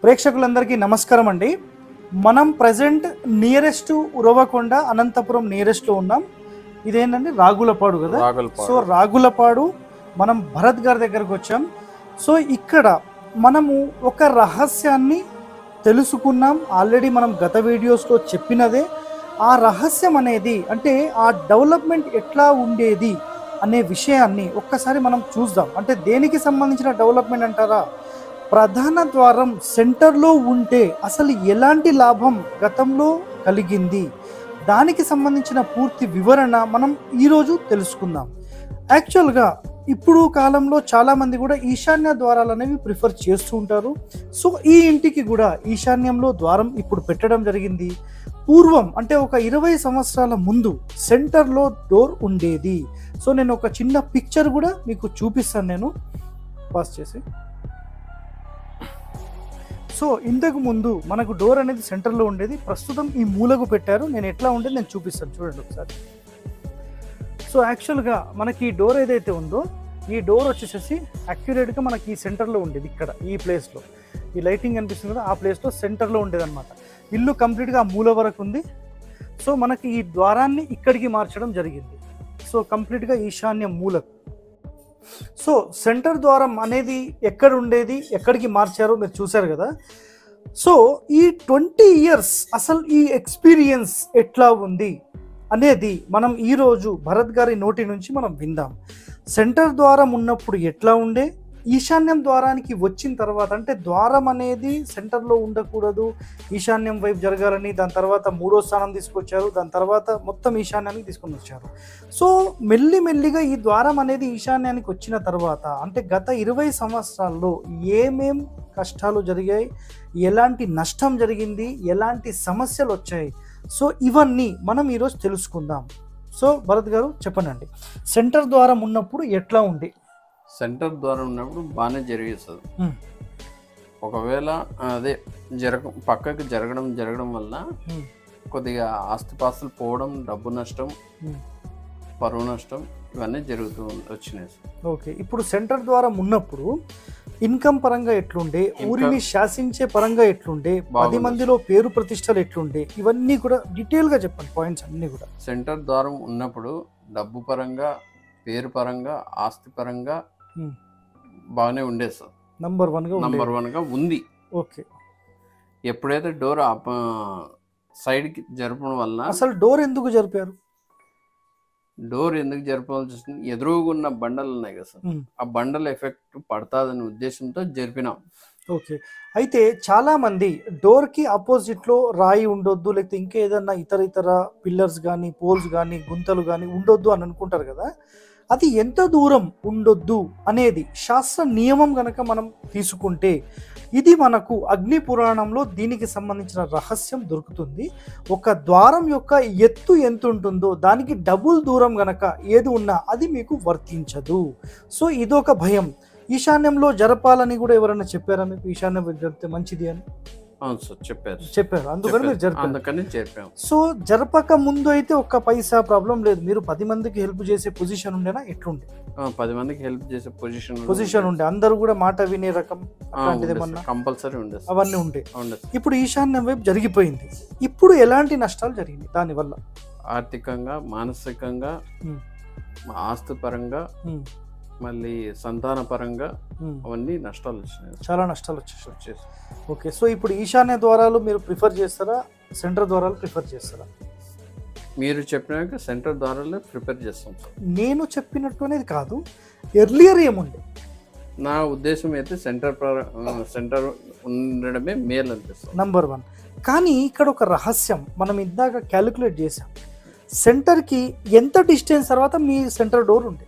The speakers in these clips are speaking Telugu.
ప్రేక్షకులందరికీ నమస్కారం అండి మనం ప్రజెంట్ నియరెస్ట్ ఉరవకొండ అనంతపురం నియరెస్ట్లో ఉన్నాం ఇదేంటంటే రాగులపాడు కదా రాగులపాడు. సో రాగులపాడు మనం భరత్ గారి దగ్గరకు వచ్చాం సో ఇక్కడ మనము ఒక రహస్యాన్ని తెలుసుకున్నాం ఆల్రెడీ మనం గత వీడియోస్లో చెప్పినదే ఆ రహస్యం అనేది అంటే ఆ డెవలప్మెంట్ ఎట్లా ఉండేది అనే విషయాన్ని ఒక్కసారి మనం చూద్దాం అంటే దేనికి సంబంధించిన డెవలప్మెంట్ అంటారా ప్రధాన ద్వారం సెంటర్లో ఉంటే అసలు ఎలాంటి లాభం గతంలో కలిగింది దానికి సంబంధించిన పూర్తి వివరణ మనం ఈరోజు తెలుసుకుందాం యాక్చువల్గా ఇప్పుడు కాలంలో చాలామంది కూడా ఈశాన్య ద్వారాలు అనేవి ప్రిఫర్ చేస్తూ ఉంటారు సో ఈ ఇంటికి కూడా ఈశాన్యంలో ద్వారం ఇప్పుడు పెట్టడం జరిగింది పూర్వం అంటే ఒక ఇరవై సంవత్సరాల ముందు సెంటర్లో డోర్ ఉండేది సో నేను ఒక చిన్న పిక్చర్ కూడా మీకు చూపిస్తాను నేను పాస్ చేసి సో ఇంతకు ముందు మనకు డోర్ అనేది సెంటర్లో ఉండేది ప్రస్తుతం ఈ మూలకు పెట్టారు నేను ఎట్లా ఉండేది నేను చూపిస్తాను చూడండి ఒకసారి సో యాక్చువల్గా మనకి ఈ డోర్ ఏదైతే ఉందో ఈ డోర్ వచ్చేసేసి అక్యురేట్గా మనకి ఈ సెంటర్లో ఉండేది ఇక్కడ ఈ ప్లేస్లో ఈ లైటింగ్ కనిపిస్తుంది కదా ఆ ప్లేస్లో సెంటర్లో ఉండేది అనమాట ఇల్లు కంప్లీట్గా ఆ మూల వరకు ఉంది సో మనకి ఈ ద్వారాన్ని ఇక్కడికి మార్చడం జరిగింది సో కంప్లీట్గా ఈశాన్య మూలకు సో సెంటర్ ద్వారం అనేది ఎక్కడ ఉండేది ఎక్కడికి మార్చారో మీరు చూశారు కదా సో ఈ ట్వంటీ ఇయర్స్ అసలు ఈ ఎక్స్పీరియన్స్ ఎట్లా ఉంది అనేది మనం ఈరోజు భరత్ గారి నోటి నుంచి మనం విందాం సెంటర్ ద్వారం ఉన్నప్పుడు ఎట్లా ఉండే ఈశాన్యం ద్వారానికి వచ్చిన తర్వాత అంటే ద్వారం అనేది సెంటర్లో ఉండకూడదు ఈశాన్యం వైపు జరగాలని దాని తర్వాత మూడో స్థానం తీసుకొచ్చారు దాని తర్వాత మొత్తం ఈశాన్యానికి తీసుకొని వచ్చారు సో మెల్లి మెల్లిగా ఈ ద్వారం అనేది ఈశాన్యానికి వచ్చిన తర్వాత అంటే గత ఇరవై సంవత్సరాల్లో ఏమేం కష్టాలు జరిగాయి ఎలాంటి నష్టం జరిగింది ఎలాంటి సమస్యలు వచ్చాయి సో ఇవన్నీ మనం ఈరోజు తెలుసుకుందాం సో భరత్ గారు చెప్పండి సెంటర్ ద్వారం ఉన్నప్పుడు ఎట్లా ఉంది సెంటర్ ద్వారా ఉన్నప్పుడు బాగానే జరిగేస్తుంది Hmm. ఒకవేళ అదే జరగ పక్కకి జరగడం జరగడం వల్ల Hmm. కొద్దిగా ఆస్తిపాస్తులు పోవడం డబ్బు నష్టం Hmm. పరువు నష్టం ఇవన్నీ జరుగుతూ వచ్చినాయి సార్. ఓకే ఇప్పుడు సెంటర్ ద్వారం ఉన్నప్పుడు ఇన్కమ్ పరంగా ఎట్లుండే Income- ఊరిని శాసించే పరంగా ఎట్లుండే పది బాగుంది. మందిలో పేరు ప్రతిష్టలు ఎట్లుండే ఇవన్నీ కూడా డీటెయిల్ గా చెప్పండి పాయింట్స్ అన్ని కూడా సెంటర్ ద్వారం ఉన్నప్పుడు డబ్బు పరంగా పేరు పరంగా ఆస్తి పరంగా Hmm. బాగానే ఉండేది సార్ నంబర్ వన్ గా నంబర్ వన్ గా ఉంది ఓకే ఎప్పుడైతే డోర్ సైడ్ కి జరపడం వల్ల అసలు డోర్ ఎందుకు జరిపారు డోర్ ఎందుకు జరపవలసి వస్తుంది ఎదురుగా ఉన్న బండలు ఉన్నాయి కదా సార్ Hmm. ఆ బండల ఎఫెక్ట్ పడతాదనే ఉద్దేశంతో జరిపినాం ఓకే అయితే చాలా మంది డోర్ కి ఆపోజిట్ లో రాయి ఉండొద్దు లేకపోతే ఇంకా ఏదన్నా ఇతర ఇతర పిల్లర్స్ కానీ పోల్స్ కానీ గుంతలు కానీ ఉండొద్దు అని అనుకుంటారు కదా అది ఎంత దూరం ఉండొద్దు అనేది శాస్త్ర నియమం గనక మనం తీసుకుంటే ఇది మనకు అగ్ని పురాణంలో దీనికి సంబంధించిన రహస్యం దొరుకుతుంది ఒక ద్వారం యొక్క ఎత్తు ఎంత ఉంటుందో దానికి డబుల్ దూరం గనక ఏది ఉన్నా అది మీకు వర్తించదు సో ఇదొక భయం ఈశాన్యంలో జరపాలని కూడా ఎవరైనా చెప్పారా మీకు ఈశాన్యం వైపు జరిపితే మంచిది అని అవును సార్ చెప్పారు చెప్పారు అందుకని మీరు చెప్పారు. జరిపారు అందుకని జరిపాం సో జరపక ముందు అయితే ఒక్క పైసా ప్రాబ్లం లేదు మీరు పది మందికి హెల్ప్ చేసే పొజిషన్ ఉండేనా ఎట్లుండే ఆ, పది మందికి హెల్ప్ చేసే పొజిషన్ పొజిషన్ ఉండే అందరూ కూడా మాట వినే రకం అట్లాంటిది ఏమన్నా కంపల్సరీ ఉండే సార్. అవన్నీ ఉండే ఉండే సార్. ఇప్పుడు ఈశాన్యం వైపు జరిగిపోయింది ఇప్పుడు ఎలాంటి నష్టాలు జరిగింది దానివల్ల ఆర్థికంగా మానసికంగా Hmm. ఆస్తి పరంగా ఉమ్, మళ్ళీ సంతాన పరంగా ఉమ్, అవన్నీ నష్టాలు వచ్చినాయి సార్. చాలా నష్టాలు వచ్చేసాయి వచ్చేసి ఓకే సో ఇప్పుడు ఈశాన్య ద్వారాలు మీరు ప్రిఫర్ చేస్తారా సెంటర్ ద్వారాలు ప్రిఫర్ చేస్తారా మీరు చెప్పినాక సెంటర్ ద్వారాలే ప్రిపేర్ చేస్తాం సార్ నేను చెప్పినట్టు అనేది కాదు ఎర్లియర్ ఏముండే నా ఉద్దేశం అయితే సెంటర్ సెంటర్ ఉండడమే మేలు అనిపిస్తుంది నంబర్ వన్ కానీ ఇక్కడ ఒక రహస్యం మనం ఇందాక క్యాలిక్యులేట్ చేసాం సెంటర్కి ఎంత డిస్టెన్స్ తర్వాత మీ సెంటర్ డోర్ ఉంది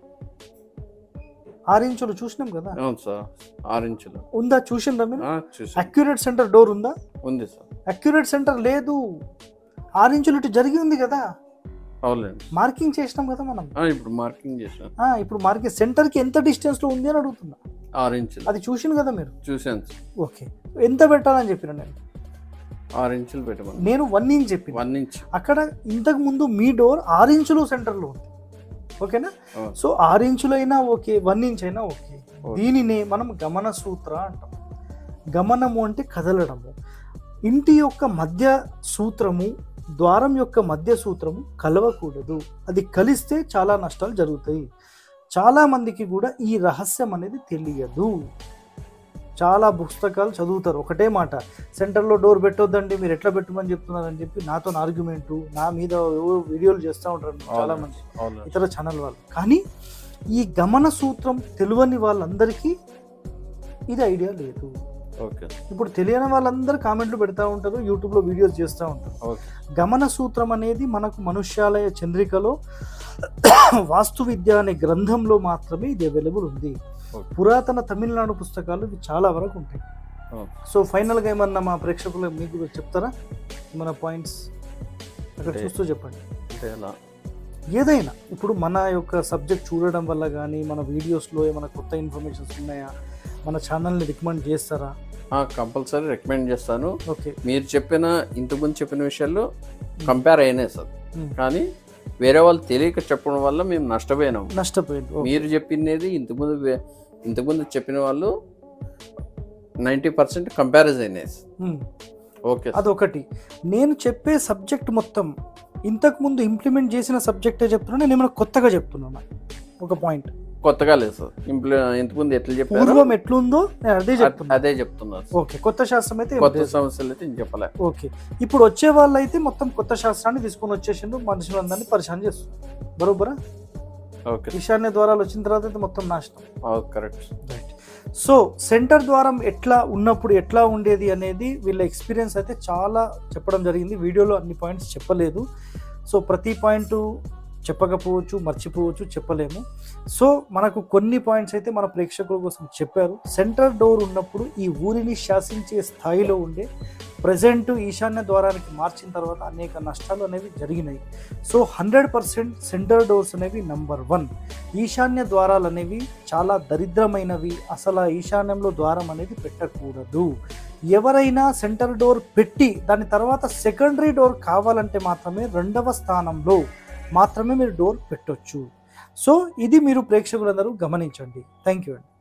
ఆరు ఇంచులు చూసినాం కదా అవును సార్ ఆరు ఇంచులు ఉందా చూసిండ్రా మీరు ఆ, చూసి అక్యురేట్ సెంటర్ డోర్ ఉందా ఉంది సార్ అక్యురేట్ సెంటర్ లేదు ఆరు ఇంచులు ఇటు జరిగి ఉంది కదా అవునండి మార్కింగ్ చేసినాం కదా మనం ఆ, ఇప్పుడు మార్కింగ్ చేసాను ఆ, ఇప్పుడు మార్కింగ్ సెంటర్కి ఎంత డిస్టెన్స్లో ఉంది అని అడుగుతున్నా ఆరు ఇంచులు అది చూసింది కదా మీరు చూశాను సార్ ఓకే ఎంత పెట్టాలని చెప్పిన నేను ఆరు ఇంచులు పెట్టమని నేను వన్ ఇంచ్ చెప్పిన వన్ ఇంచ్ అక్కడ ఇంతకు ముందు మీ డోర్ ఆరు ఇంచులు సెంటర్లో ఉంది ఓకేనా అవును. సో ఆరు ఇంచులైనా ఓకే వన్ ఇంచ్ అయినా ఓకే ఓకే. దీనినే మనం గమన సూత్ర అంటాం గమనము అంటే కదలడము ఇంటి యొక్క మధ్య సూత్రము ద్వారం యొక్క మధ్య సూత్రము కలవకూడదు అది కలిస్తే చాలా నష్టాలు జరుగుతాయి చాలా మందికి కూడా ఈ రహస్యం అనేది తెలియదు చాలా పుస్తకాలు చదువుతారు ఒకటే మాట సెంటర్లో డోర్ పెట్టొద్దండి మీరు ఎట్లా పెట్టమని చెప్తున్నారని చెప్పి నాతో ఆర్గ్యుమెంట్ నా మీద ఏవో వీడియోలు చేస్తూ ఉంటారు చాలా మంది అవును ఇతర ఛానల్ వాళ్ళు కానీ ఈ గమన సూత్రం తెలియని వాళ్ళందరికీ ఇది ఐడియా లేదు ఓకే ఇప్పుడు తెలియని వాళ్ళందరూ కామెంట్లు పెడతా ఉంటారు యూట్యూబ్లో వీడియోస్ చేస్తూ ఉంటారు ఓకే గమన సూత్రం అనేది మనకు మనుష్యాలయ చంద్రికలో వాస్తు విద్య అనే గ్రంథంలో మాత్రమే ఇది అవైలబుల్ ఉంది ఓకే. పురాతన తమిళనాడు పుస్తకాలు ఇవి చాలా వరకు ఉంటాయి ఓకే. సో ఫైనల్గా ఏమన్నా మా ప్రేక్షకులు మీకు చెప్తారా మన పాయింట్స్ అక్కడ అంటే- చూస్తూ చెప్పండి అంటే ఎలా ఏదైనా ఇప్పుడు మన యొక్క సబ్జెక్ట్ చూడడం వల్ల కానీ మన వీడియోస్లో ఏమైనా కొత్త ఇన్ఫర్మేషన్స్ ఉన్నాయా మన ఛానల్ని రికమెండ్ చేస్తారా కంపల్సరీ రికమెండ్ చేస్తాను ఓకే మీరు చెప్పిన ఇంతకుముందు చెప్పిన విషయాల్లో కంపేర్ అయినాయి సార్ Hmm. కానీ వేరే వాళ్ళు తెలియక చెప్పడం వల్ల మేము నష్టపోయినాం నష్టపోయింది ఓకే. మీరు చెప్పినది ఇంతకుముందు వే- ఇంతకుముందు చెప్పిన వాళ్ళు నైంటీ పర్సెంట్ కంపారిజన్ అయినాయి సార్. ఉమ్. Okay sir. అదొకటి నేను చెప్పే సబ్జెక్ట్ మొత్తం ఇంతకు ముందు ఇంప్లిమెంట్ చేసిన సబ్జెక్టే చెప్తున్నా నేను ఏమైనా కొత్తగా చెప్తున్నాను ఒక పాయింట్ కొత్తగా లేదు సార్ ఇంప్లి ఇంతకుముందు ఎట్లా చెప్పారు పూర్వం ఎట్లుందో నేను అదే చెప్తున్నా అదే చెప్తున్నారు సార్. ఓకే కొత్త శాస్త్రం అయితే ఏం కొత్త లేదు. సమస్యలు అయితే నేను చెప్పలే ఓకే ఇప్పుడు వచ్చే వాళ్ళు అయితే మొత్తం కొత్త శాస్త్రాన్ని తీసుకొని వచ్చేసిండు మనుషులందరినీ పరిశాన్ చేస్తుంది బరోబరా ఓకే ఈశాన్య ద్వారాలు వచ్చిన తర్వాత అయితే మొత్తం నాశనం కరెక్ట్ సో సెంటర్ ద్వారం ఎట్లా ఉన్నప్పుడు ఎట్లా ఉండేది అనేది వీళ్ళ ఎక్స్పీరియన్స్ అయితే చాలా చెప్పడం జరిగింది వీడియోలో అన్ని పాయింట్స్ చెప్పలేదు సో ప్రతి పాయింట్ చెప్పకపోవచ్చు మర్చిపోవచ్చు చెప్పలేము సో మనకు కొన్ని పాయింట్స్ అయితే మన ప్రేక్షకుల కోసం చెప్పారు సెంటర్ డోర్ ఉన్నప్పుడు ఈ ఊరిని శాసించే స్థాయిలో ఉండే ప్రజెంట్ ఈశాన్య ద్వారానికి మార్చిన తర్వాత అనేక నష్టాలు అనేవి జరిగినాయి so hundred percent centre doors అనేవి నంబర్ వన్ ఈశాన్య ద్వారాలు అనేవి చాలా దరిద్రమైనవి అసలు ఆ ఈశాన్యంలో ద్వారం అనేది పెట్టకూడదు ఎవరైనా సెంటర్ డోర్ పెట్టి దాని తర్వాత సెకండరీ డోర్ కావాలంటే మాత్రమే రెండవ స్థానంలో మాత్రమే మీరు డోర్ పెట్టొచ్చు సో ఇది మీరు ప్రేక్షకులందరూ గమనించండి థ్యాంక్ యూ అండి